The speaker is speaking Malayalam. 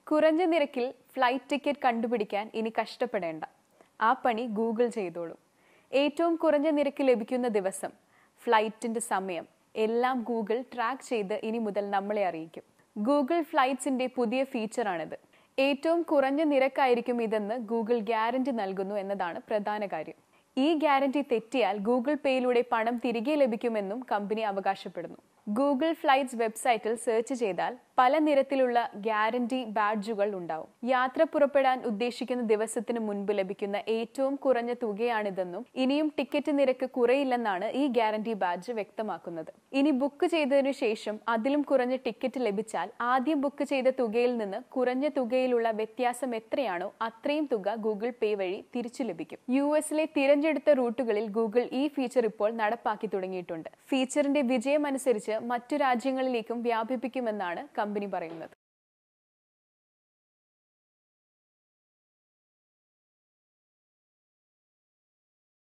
കുറഞ്ഞ നിരക്കിൽ ഫ്ലൈറ്റ് ടിക്കറ്റ് കണ്ടുപിടിക്കാൻ ഇനി കഷ്ടപ്പെടേണ്ട ആ പണി ഗൂഗിൾ ചെയ്തോളും ഏറ്റവും കുറഞ്ഞ നിരക്ക് ലഭിക്കുന്ന ദിവസം ഫ്ലൈറ്റിന്റെ സമയം എല്ലാം ഗൂഗിൾ ട്രാക്ക് ചെയ്ത് ഇനി മുതൽ നമ്മളെ അറിയിക്കും ഗൂഗിൾ ഫ്ലൈറ്റ്സിന്റെ പുതിയ ഫീച്ചറാണിത് ഏറ്റവും കുറഞ്ഞ നിരക്കായിരിക്കും ഇതെന്ന് ഗൂഗിൾ ഗ്യാരണ്ടി നൽകുന്നു എന്നതാണ് പ്രധാന കാര്യം ഈ ഗ്യാരണ്ടി തെറ്റിയാൽ ഗൂഗിൾ പേയിലൂടെ പണം തിരികെ ലഭിക്കുമെന്നും കമ്പനി അവകാശപ്പെടുന്നു ഗൂഗിൾ ഫ്ലൈറ്റ്സ് വെബ്സൈറ്റിൽ സെർച്ച് ചെയ്താൽ പല നിരത്തിലുള്ള ഗ്യാരണ്ടി ബാഡ്ജുകൾ ഉണ്ടാവും യാത്ര പുറപ്പെടാൻ ഉദ്ദേശിക്കുന്ന ദിവസത്തിന് മുൻപ് ലഭിക്കുന്ന ഏറ്റവും കുറഞ്ഞ തുകയാണിതെന്നും ഇനിയും ടിക്കറ്റ് നിരക്ക് കുറയില്ലെന്നാണ് ഈ ഗ്യാരണ്ടി ബാഡ്ജ് വ്യക്തമാക്കുന്നത് ഇനി ബുക്ക് ചെയ്തതിനു ശേഷം അതിലും കുറഞ്ഞ ടിക്കറ്റ് ലഭിച്ചാൽ ആദ്യം ബുക്ക് ചെയ്ത തുകയിൽ നിന്ന് കുറഞ്ഞ തുകയിലുള്ള വ്യത്യാസം എത്രയാണോ അത്രയും തുക ഗൂഗിൾ പേ വഴി തിരിച്ചു ലഭിക്കും യു എസിലെ തിരഞ്ഞെടുത്ത റൂട്ടുകളിൽ ഗൂഗിൾ ഈ ഫീച്ചർ ഇപ്പോൾ നടപ്പാക്കി തുടങ്ങിയിട്ടുണ്ട് ഫീച്ചറിന്റെ വിജയമനുസരിച്ച് മറ്റു രാജ്യങ്ങളിലേക്കും വ്യാപിപ്പിക്കുമെന്നാണ് കമ്പനി പറയുന്നത്